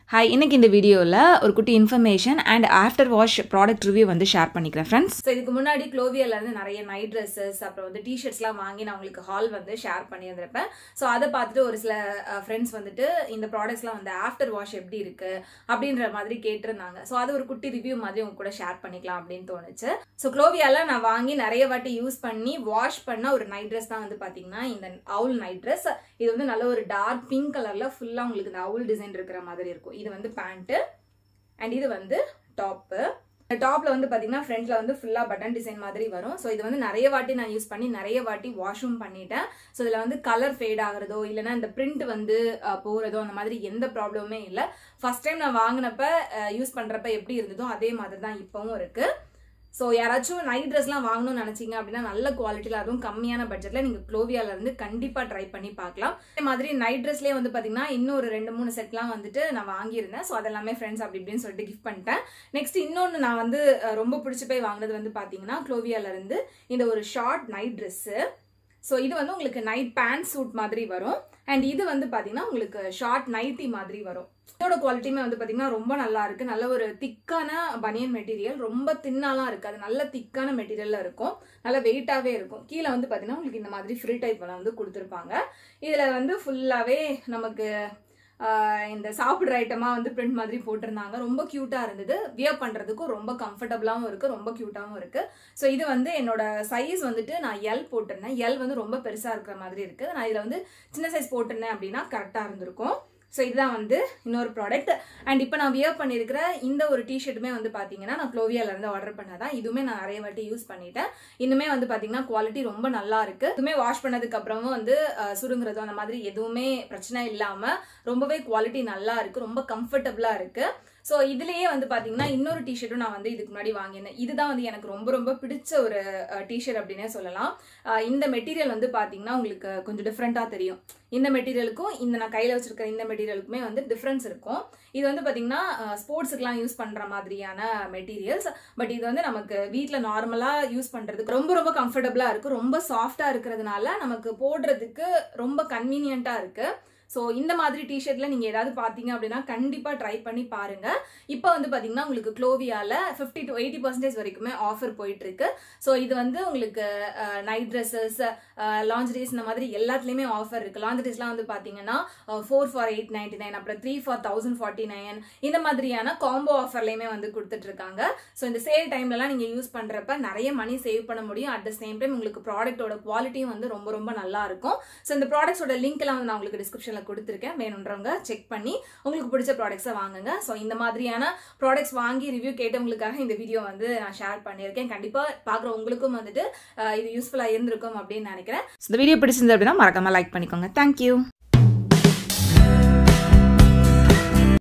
hi இன்னைக்கு இந்த வீடியோவில் ஒரு குட்டி information and after wash product review வந்து ஷேர் பண்ணிக்கிறேன் ஃப்ரெண்ட்ஸ் ஸோ இதுக்கு முன்னாடி க்ளோவியால இருந்து நிறைய நைட் ட்ரெஸ்ஸஸ் அப்புறம் வந்து டிஷர்ட்ஸ்லாம் வாங்கி நான் உங்களுக்கு ஹால் வந்து ஷேர் பண்ணியிருந்திருப்பேன் ஸோ அதை பார்த்துட்டு ஒரு சில ஃப்ரெண்ட்ஸ் வந்துட்டு இந்த ப்ராடக்ட்ஸ்லாம் வந்து ஆஃப்டர் வாஷ் எப்படி இருக்கு அப்படின்ற மாதிரி கேட்டிருந்தாங்க ஸோ அது ஒரு குட்டி ரிவ்யூ மாதிரி உங்க கூட ஷேர் பண்ணிக்கலாம் அப்படின்னு தோணுச்சு ஸோ க்ளோவியால நான் வாங்கி நிறைய வாட்டி யூஸ் பண்ணி வாஷ் பண்ண ஒரு நைட் ட்ரெஸ் தான் வந்து பார்த்தீங்கன்னா இந்த அவுல் நைட் ட்ரெஸ் இது வந்து நல்ல ஒரு டார்க் பிங்க் கலர்ல ஃபுல்லாக உங்களுக்கு இந்த அவுல் டிசைன் இருக்கிற மாதிரி இருக்கும் இது வந்து பேண்ட்டு அண்ட் இது வந்து டாப்பு டாப்ல வந்து பாத்தீங்கன்னா ஃப்ரண்ட்ல வந்து ஃபுல்லா பட்டன் டிசைன் மாதிரி வரும் ஸோ இது வந்து நிறைய வாட்டி நான் யூஸ் பண்ணி நிறைய வாட்டி வாஷும் பண்ணிட்டேன் ஸோ இதுல வந்து கலர் ஃபேட் ஆகுறதோ இல்லைன்னா இந்த பிரிண்ட் வந்து அஹ், போறதோ அந்த மாதிரி எந்த ப்ராப்ளமுமே இல்லை ஃபர்ஸ்ட் டைம் நான் வாங்கினப்ப யூஸ் பண்றப்ப எப்படி இருந்ததோ அதே மாதிரி தான் இப்பவும் இருக்கு ஸோ யாராச்சும் நைட் ட்ரெஸ்லாம் வாங்கணும்னு நினச்சிங்க அப்படின்னா நல்ல குவாலிட்டியில் அதுவும் கம்மியான பட்ஜெட்டில் நீங்கள் க்ளோவியால இருந்து கண்டிப்பாக ட்ரை பண்ணி பார்க்கலாம் அதே மாதிரி நைட் ட்ரெஸ்லேயே வந்து பார்த்தீங்கன்னா இன்னும் ஒரு ரெண்டு மூணு செட்லாம் வந்துட்டு நான் வாங்கியிருந்தேன் ஸோ அதெல்லாமே ஃப்ரெண்ட்ஸ் அப்படி இப்படின்னு சொல்லிட்டு கிஃப்ட் பண்ணிட்டேன் நெக்ஸ்ட் இன்னொன்று நான் வந்து அஹ், ரொம்ப பிடிச்சி போய் வாங்கினது வந்து பார்த்தீங்கன்னா க்ளோவியால இருந்து இந்த ஒரு ஷார்ட் நைட் ட்ரெஸ்ஸு ஸோ இது வந்து உங்களுக்கு நைட் பேண்ட் சூட் மாதிரி வரும் அண்ட் இது வந்து பார்த்தீங்கன்னா உங்களுக்கு ஷார்ட் நைட்டி மாதிரி வரும் இதோட குவாலிட்டியுமே வந்து பார்த்தீங்கன்னா ரொம்ப நல்லா இருக்கு நல்ல ஒரு திக்கான பனியன் மெட்டீரியல் ரொம்ப தின்னாலாம் இருக்கு அது நல்ல திக்கான மெட்டீரியல்ல இருக்கும் நல்ல வெயிட்டாவே இருக்கும் கீழே வந்து பார்த்தீங்கன்னா உங்களுக்கு இந்த மாதிரி ஃப்ரீ டைப் வந்து கொடுத்துருப்பாங்க இதில் வந்து ஃபுல்லாகவே நமக்கு ஆஹ், இந்த சாப்பிட்ற ஐட்டமாக வந்து பிரிண்ட் மாதிரி போட்டிருந்தாங்க ரொம்ப க்யூட்டாக இருந்தது வியர் பண்ணுறதுக்கும் ரொம்ப கம்ஃபர்டபுளாகவும் இருக்குது ரொம்ப க்யூட்டாகவும் இருக்குது ஸோ இது வந்து என்னோட சைஸ் வந்துட்டு நான் எல் போட்டிருந்தேன் எல் வந்து ரொம்ப பெருசாக இருக்கிற மாதிரி இருக்குது நான் இதில் வந்து சின்ன சைஸ் போட்டிருந்தேன் அப்படின்னா கரெக்டாக இருந்திருக்கும் ஸோ இதுதான் வந்து இன்னொரு ப்ராடக்ட் அண்ட் இப்போ நான் வியர் பண்ணியிருக்கிற இந்த ஒரு டிஷர்ட்டுமே வந்து பார்த்தீங்கன்னா நான் க்ளோவியால இருந்து ஆர்டர் பண்ணதான் இதுவுமே நான் நிறைய வாட்டி யூஸ் பண்ணிட்டேன் இன்னுமே வந்து பார்த்தீங்கன்னா குவாலிட்டி ரொம்ப நல்லா இருக்கு இதுவுமே வாஷ் பண்ணதுக்கு அப்புறமும் வந்து அஹ், சுருங்குறதோ அந்த மாதிரி எதுவுமே பிரச்சனை இல்லாம ரொம்பவே குவாலிட்டி நல்லா இருக்கு ரொம்ப கம்ஃபர்டபுளா இருக்கு ஸோ இதுலயே வந்து பாத்தீங்கன்னா இன்னொரு டிஷர்ட்டும் நான் வந்து இதுக்கு முன்னாடி வாங்கியிருந்தேன் இதுதான் வந்து எனக்கு ரொம்ப ரொம்ப பிடிச்ச ஒரு டிஷர்ட் அப்படின்னே சொல்லலாம் அஹ், இந்த மெட்டீரியல் வந்து பாத்தீங்கன்னா உங்களுக்கு கொஞ்சம் டிஃப்ரெண்ட்டாக தெரியும் இந்த மெட்டீரியலுக்கும் இந்த நான் கையில் வச்சிருக்கிற இந்த மெட்டீரியலுக்குமே வந்து டிஃப்ரென்ஸ் இருக்கும் இது வந்து பார்த்தீங்கன்னா ஸ்போர்ட்ஸுக்குலாம் யூஸ் பண்ணுற மாதிரியான மெட்டீரியல்ஸ் பட் இது வந்து நமக்கு வீட்டில் நார்மலாக யூஸ் பண்ணுறதுக்கு ரொம்ப ரொம்ப கம்ஃபர்டபுளாக இருக்குது ரொம்ப சாஃப்டாக இருக்கிறதுனால நமக்கு போடுறதுக்கு ரொம்ப கன்வீனியண்ட்டாக இருக்குது ஸோ இந்த மாதிரி டிஷர்ட்டில் நீங்கள் ஏதாவது பார்த்தீங்க அப்படின்னா கண்டிப்பாக ட்ரை பண்ணி பாருங்க இப்போ வந்து பார்த்தீங்கன்னா உங்களுக்கு க்ளோவியாவில் ஃபிஃப்டி டு எயிட்டி பர்சன்டேஜ் வரைக்குமே ஆஃபர் போயிட்டு இருக்கு ஸோ இது வந்து உங்களுக்கு நைட் ட்ரெஸ்ஸஸ் லாஞ்சரிஸ் இந்த மாதிரி எல்லாத்துலேயுமே ஆஃபர் இருக்கு லாஞ்சரிஸ்லாம் வந்து பார்த்தீங்கன்னா four for eight ninety nine அப்புறம் three for thousand forty nine இந்த மாதிரியான காம்போ ஆஃபர்லையுமே வந்து கொடுத்துட்டு இருக்காங்க ஸோ இந்த சேல் டைம்லலாம் நீங்கள் யூஸ் பண்ணுறப்ப நிறைய மணி சேவ் பண்ண முடியும் அட் த சேம் டைம் உங்களுக்கு ப்ராடக்ட்டோட குவாலிட்டியும் வந்து ரொம்ப ரொம்ப நல்லா இருக்கும் ஸோ இந்த ப்ராடக்ட்ஸோட லிங்க்லாம் வந்து நான் உங்களுக்கு டிஸ்கிரிப்ஷனில் கொடுத்துருக்கேன் வேணுன்றவங்க செக் பண்ணி உங்களுக்கு பிடிச்ச ப்ராடக்ட்ஸை வாங்குங்க ஸோ இந்த மாதிரியான ப்ராடக்ட்ஸ் வாங்கி ரிவ்யூ கேட்டவங்களுக்காக இந்த வீடியோ வந்து நான் ஷேர் பண்ணியிருக்கேன் கண்டிப்பாக பார்க்குற உங்களுக்கும் வந்துட்டு அஹ், இது யூஸ்ஃபுல்லாக இருந்திருக்கும் அப்படின்னு நினைக்கிறேன் இந்த வீடியோ பிடிச்சிருந்தது அப்படின்னா மறக்காம லைக் பண்ணிக்கோங்க தேங்க்யூ